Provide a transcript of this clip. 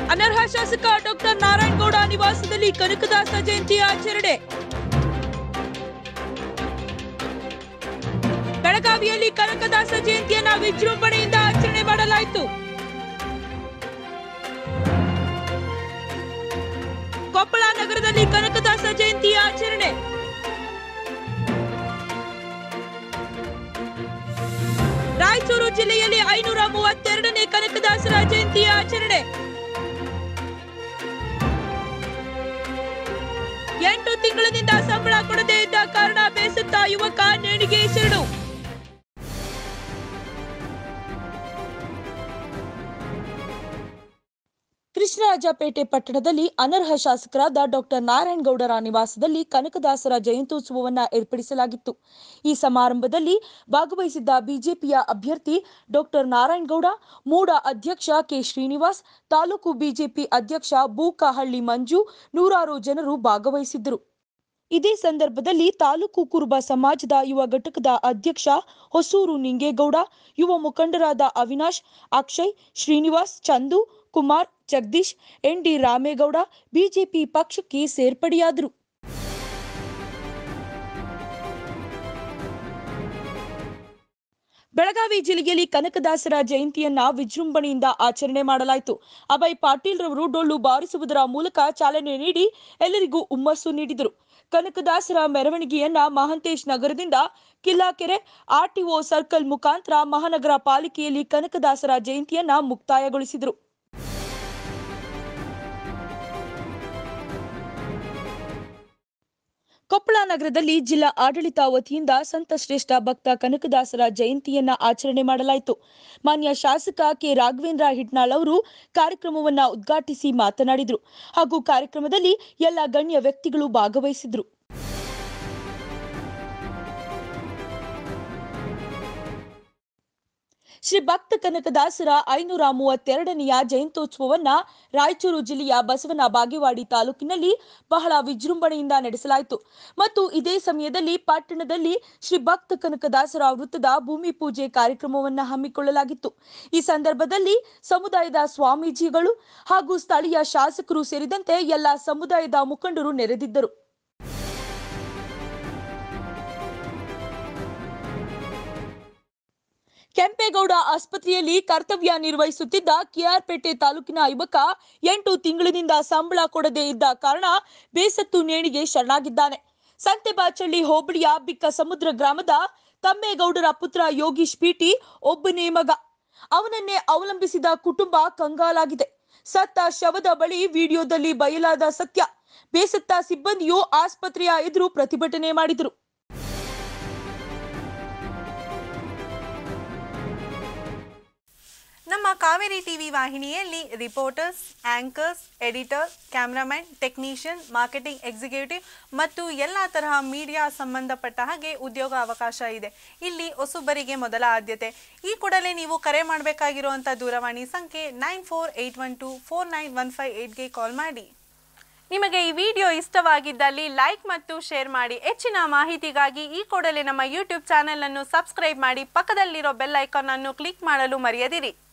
ಅನರ್ಹ ಶಾಸಕ ಡಾಕ್ಟರ್ ನಾರಾಯಣಗೌಡ ನಿವಾಸದಲ್ಲಿ ಕನಕದಾಸ ಜಯಂತಿ ಆಚರಣೆ ಬೆಳಗಾವಿಯಲ್ಲಿ ಕನಕದಾಸ ಜಯಂತಿಯನ್ನ ವಿಜೃಂಭಣೆಯಿಂದ ಆಚರಣೆ ಮಾಡಲಾಯಿತು ಕೊಪ್ಪಳ ನಗರದಲ್ಲಿ ಕನಕದಾಸ ಜಯಂತಿ ಆಚರಣೆ ರಾಯಚೂರು ಜಿಲ್ಲೆಯಲ್ಲಿ ಐನೂರ ಮೂವತ್ತೆರಡನೇ ಕನಕದಾಸರ ಜಯಂತಿ ಆಚರಣೆ ಎಂಟು ತಿಂಗಳಿನಿಂದ ಸಂಬಳ ಕೊಡದೇ ಇದ್ದ ಕಾರಣ ಬೇಸತ್ತ ಯುವಕ ನೇಣಿಗೆ ಶರಣು ಕೃಷ್ಣರಾಜಪೇಟೆ ಪಟ್ಟಣದಲ್ಲಿ ಅನರ್ಹ ಶಾಸಕರಾದ ಡಾಕ್ಟರ್ ನಾರಾಯಣಗೌಡರ ನಿವಾಸದಲ್ಲಿ ಕನಕದಾಸರ ಜಯಂತ್ಯೋತ್ಸವವನ್ನು ಏರ್ಪಡಿಸಲಾಗಿತ್ತು ಈ ಸಮಾರಂಭದಲ್ಲಿ ಭಾಗವಹಿಸಿದ್ದ ಬಿಜೆಪಿಯ ಅಭ್ಯರ್ಥಿ ಡಾಕ್ಟರ್ ನಾರಾಯಣಗೌಡ ಮೂಡ ಅಧ್ಯಕ್ಷ ಕೆ ಶ್ರೀನಿವಾಸ್ ತಾಲೂಕು ಬಿಜೆಪಿ ಅಧ್ಯಕ್ಷ ಬೂಕಹಳ್ಳಿ ಮಂಜು ನೂರಾರು ಜನರು ಭಾಗವಹಿಸಿದ್ದರು ಇದೇ ಸಂದರ್ಭದಲ್ಲಿ ತಾಲೂಕು ಕುರುಬ ಸಮಾಜದ ಯುವ ಘಟಕದ ಅಧ್ಯಕ್ಷ ಹೊಸೂರು ನಿಂಗೇಗೌಡ ಯುವ ಮುಖಂಡರಾದ Avinash Akshay Srinivas Chandu Kumar Jagadish N D Ramegowda BJP ಪಕ್ಷಕ್ಕೆ ಸೇರ್ಪಡೆಯಾದರು ಬೆಳಗಾವಿ ಜಿಲ್ಲೆಯಲ್ಲಿ ಕನಕದಾಸರ ಜಯಂತಿಯನ್ನ ವಿಜೃಂಭಣೆಯಿಂದ ಆಚರಣೆ ಮಾಡಲಾಯಿತು ಅಭಯ್ ಪಾಟೀಲ್ ರವರು ಡೊಳ್ಳು ಬಾರಿಸುವುದರ ಮೂಲಕ ಚಾಲನೆ ನೀಡಿ ಎಲ್ಲರಿಗೂ ಹುಮ್ಮಸ್ಸು ನೀಡಿದರು ಕನಕದಾಸರ ಮೆರವಣಿಗೆಯನ್ನ ಮಹಂತೇಶ್ ನಗರದಿಂದ ಕಿಲ್ಲಾಕೆರೆ ಆರ್ಟಿಒ ಸರ್ಕಲ್ ಮುಖಾಂತರ ಮಹಾನಗರ ಪಾಲಿಕೆಯಲ್ಲಿ ಕನಕದಾಸರ ಜಯಂತಿಯನ್ನ ಮುಕ್ತಾಯಗೊಳಿಸಿದರು ಕೊಪ್ಪಳ ನಗರದಲ್ಲಿ ಜಿಲ್ಲಾ ಆಡಳಿತ ವತಿಯಿಂದ ಸಂತ ಶ್ರೇಷ್ಠ ಭಕ್ತ ಕನಕದಾಸರ ಜಯಂತಿಯನ್ನ ಆಚರಣೆ ಮಾಡಲಾಯಿತು ಮಾನ್ಯ ಶಾಸಕ ಕೆ ರಾಘವೇಂದ್ರ ಹಿಟ್ನಾಳ್ ಅವರು ಕಾರ್ಯಕ್ರಮವನ್ನ ಉದ್ಘಾಟಿಸಿ ಮಾತನಾಡಿದರು ಹಾಗೂ ಕಾರ್ಯಕ್ರಮದಲ್ಲಿ ಎಲ್ಲ ಗಣ್ಯ ವ್ಯಕ್ತಿಗಳು ಭಾಗವಹಿಸಿದ್ರು ಶ್ರೀ ಭಕ್ತ ಕನಕದಾಸರ ಐನೂರ ಮೂವತ್ತೆರಡನೆಯ ಜಯಂತ್ಯೋತ್ಸವವನ್ನ ರಾಯಚೂರು ಜಿಲ್ಲೆಯ ಬಸವನ ಬಾಗೇವಾಡಿ ತಾಲೂಕಿನಲ್ಲಿ ಬಹಳ ವಿಜೃಂಭಣೆಯಿಂದ ನಡೆಸಲಾಯಿತು ಮತ್ತು ಇದೇ ಸಮಯದಲ್ಲಿ ಪಟ್ಟಣದಲ್ಲಿ ಶ್ರೀ ಭಕ್ತ ಕನಕದಾಸರ ವೃತ್ತದ ಭೂಮಿ ಪೂಜೆ ಕಾರ್ಯಕ್ರಮವನ್ನು ಹಮ್ಮಿಕೊಳ್ಳಲಾಗಿತ್ತು ಈ ಸಂದರ್ಭದಲ್ಲಿ ಸಮುದಾಯದ ಸ್ವಾಮೀಜಿಗಳು ಹಾಗೂ ಸ್ಥಳೀಯ ಶಾಸಕರು ಸೇರಿದಂತೆ ಎಲ್ಲ ಸಮುದಾಯದ ಮುಖಂಡರು ನೆರೆದಿದ್ದರು ಕೆಂಪೇಗೌಡ ಆಸ್ಪತ್ರೆಯಲ್ಲಿ ಕರ್ತವ್ಯ ನಿರ್ವಹಿಸುತ್ತಿದ್ದ ಕೆಆರ್ಪೇಟೆ ತಾಲೂಕಿನ ಯುವಕ ಎಂಟು ತಿಂಗಳಿನಿಂದ ಸಂಬಳ ಕೊಡದೇ ಇದ್ದ ಕಾರಣ ಬೇಸತ್ತು ನೇಣಿಗೆ ಶರಣಾಗಿದ್ದಾನೆ ಸಂತೆಬಾಚಳ್ಳಿ ಹೋಬಳಿಯ ಬಿಕ್ಕ ಸಮುದ್ರ ಗ್ರಾಮದ ತಮ್ಮೇಗೌಡರ ಪುತ್ರ ಯೋಗೀಶ್ ಪೀಟಿ ಒಬ್ಬನೇ ಮಗ ಅವನನ್ನೇ ಅವಲಂಬಿಸಿದ ಕುಟುಂಬ ಕಂಗಾಲಾಗಿದೆ ಸತ್ತ ಶವದ ಬಳಿ ವಿಡಿಯೋದಲ್ಲಿ ಬಯಲಾದ ಸತ್ಯ ಬೇಸತ್ತ ಸಿಬ್ಬಂದಿಯು ಆಸ್ಪತ್ರೆಯ ಎದುರು ಪ್ರತಿಭಟನೆ ಮಾಡಿದರು ನಮ್ಮ ಕಾವೇರಿ ಟಿವಿ ವಾಹಿನಿಯಲ್ಲಿ reporters anchors editor cameraman technician marketing executive ಮತ್ತು ಎಲ್ಲ ತರಹ ಮೀಡಿಯಾ ಸಂಬಂಧಪಟ್ಟ ಹಾಗೆ ಉದ್ಯೋಗ ಅವಕಾಶ ಇದೆ ಇಲ್ಲಿ ಹೊಸಬರಿಗೆ ಮೊದಲ ಆದ್ಯತೆ ಈ ಕೂಡಲೇ ನೀವು ಕರೆ ಮಾಡಬೇಕಾಗಿರುವಂಥ ದೂರವಾಣಿ ಸಂಖ್ಯೆ nine four eight one two four nine one five ಏಯ್ಟ್ಗೆ ಕಾಲ್ ಮಾಡಿ ನಿಮಗೆ ಈ ವಿಡಿಯೋ ಇಷ್ಟವಾಗಿದ್ದಲ್ಲಿ ಲೈಕ್ ಮತ್ತು ಶೇರ್ ಮಾಡಿ ಹೆಚ್ಚಿನ ಮಾಹಿತಿಗಾಗಿ ಈ ಕೂಡಲೇ ನಮ್ಮ ಯೂಟ್ಯೂಬ್ ಚಾನೆಲ್ ಅನ್ನು ಸಬ್ಸ್ಕ್ರೈಬ್ ಮಾಡಿ ಪಕ್ಕದಲ್ಲಿರೋ ಬೆಲ್ ಐಕಾನ್ ಅನ್ನು ಕ್ಲಿಕ್ ಮಾಡಲು ಮರೆಯದಿರಿ